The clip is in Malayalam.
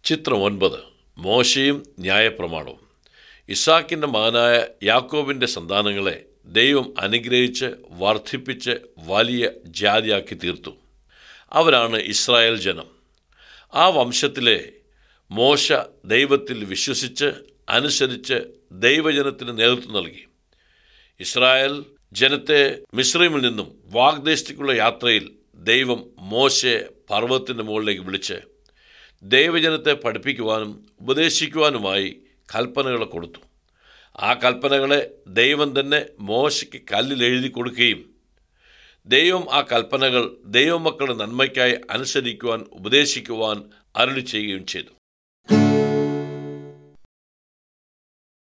ചിത്രം ഒൻപത് മോശയും ന്യായപ്രമാണവും ഇസാക്കിൻ്റെ മകനായ യാക്കോബിൻ്റെ സന്താനങ്ങളെ ദൈവം അനുഗ്രഹിച്ച് വർദ്ധിപ്പിച്ച് വലിയ ജാതിയാക്കി തീർത്തു അവരാണ് ഇസ്രായേൽ ജനം ആ വംശത്തിലെ മോശ ദൈവത്തിൽ വിശ്വസിച്ച് അനുസരിച്ച് ദൈവജനത്തിന് നേതൃത്വം നൽകി ഇസ്രായേൽ ജനത്തെ മിശ്രമിൽ നിന്നും വാഗ്ദേശത്തേക്കുള്ള യാത്രയിൽ ദൈവം മോശയെ പർവ്വതത്തിൻ്റെ മുകളിലേക്ക് വിളിച്ച് ദൈവജനത്തെ പഠിപ്പിക്കുവാനും ഉപദേശിക്കുവാനുമായി കൽപ്പനകൾ കൊടുത്തു ആ കൽപ്പനകളെ ദൈവം തന്നെ മോശയ്ക്ക് കല്ലിൽ എഴുതി കൊടുക്കുകയും ദൈവം ആ കൽപ്പനകൾ ദൈവമക്കളുടെ നന്മയ്ക്കായി അനുസരിക്കുവാൻ ഉപദേശിക്കുവാൻ അരുളി ചെയ്യുകയും ചെയ്തു